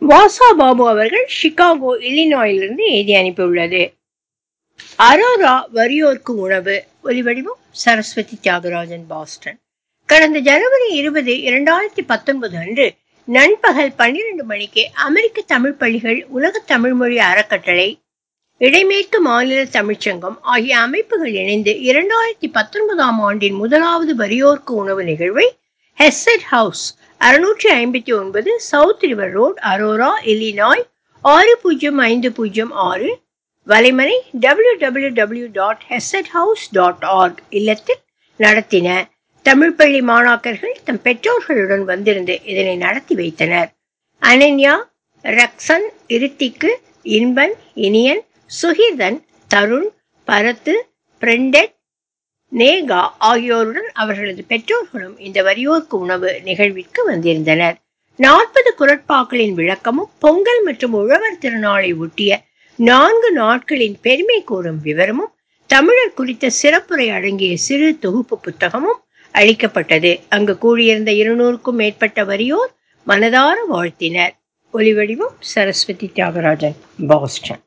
வாசா பாபு அவர்கள் சிகாகோ இல்லினாயிலிருந்து எழுதி அனுப்பியுள்ளது அரோரா வறியோர்க்கு உணவு ஒலிவடிவம் சரஸ்வதி தியாகராஜன் பாஸ்டன் கடந்த ஜனவரி இருபது இரண்டாயிரத்தி பத்தொன்பது அன்று நண்பகல் பன்னிரண்டு மணிக்கு அமெரிக்க தமிழ் பள்ளிகள் உலக தமிழ்மொழி அறக்கட்டளை இடைமேற்கு மாநில தமிழ்ச்சங்கம் ஆகிய அமைப்புகள் இணைந்து இரண்டாயிரத்தி பத்தொன்பதாம் ஆண்டின் முதலாவது வறியோர்க்கு உணவு நிகழ்வை ஹெசட் ஹவுஸ் அறுநூற்றி ஐம்பத்தி ஒன்பது South River Road Aurora Illinois ஆறு பூஜ்ஜியம் ஐந்து பூஜ்ஜியம் ஆறு வலைமனை டபிள்யூ டபிள்யூ டபிள்யூ டாட் ஹெசட் ஹவுஸ் டாட் ஆர்க் இல்லத்தில் நடத்தின தமிழ் பள்ளி மாணாக்கர்கள் தம் பெற்றோர்களுடன் வந்திருந்து இதனை நடத்தி வைத்தனர் அனன்யா ரக்சன் இருத்திக்கு இன்பன் இனியன் சுகிர்தன் தருண் பரத்து பிரெண்டட் நேகா ஆகியோருடன் அவர்களது பெற்றோர்களும் இந்த வரியோர்க்கு உணவு நிகழ்விற்கு வந்திருந்தனர் நாற்பது குரட்பாக்களின் விளக்கமும் பொங்கல் மற்றும் உழவர் திருநாளை ஒட்டிய நான்கு நாட்களின் பெருமை கூறும் விவரமும் தமிழர் குறித்த சிறப்புரை அடங்கிய சிறு தொகுப்பு புத்தகமும் அளிக்கப்பட்டது அங்கு கூடியிருந்த இருநூறுக்கும் மேற்பட்ட வரியோர் மனதார வாழ்த்தினர் ஒலிவடிவம் சரஸ்வதி தியாகராஜன் பாஸ்டன்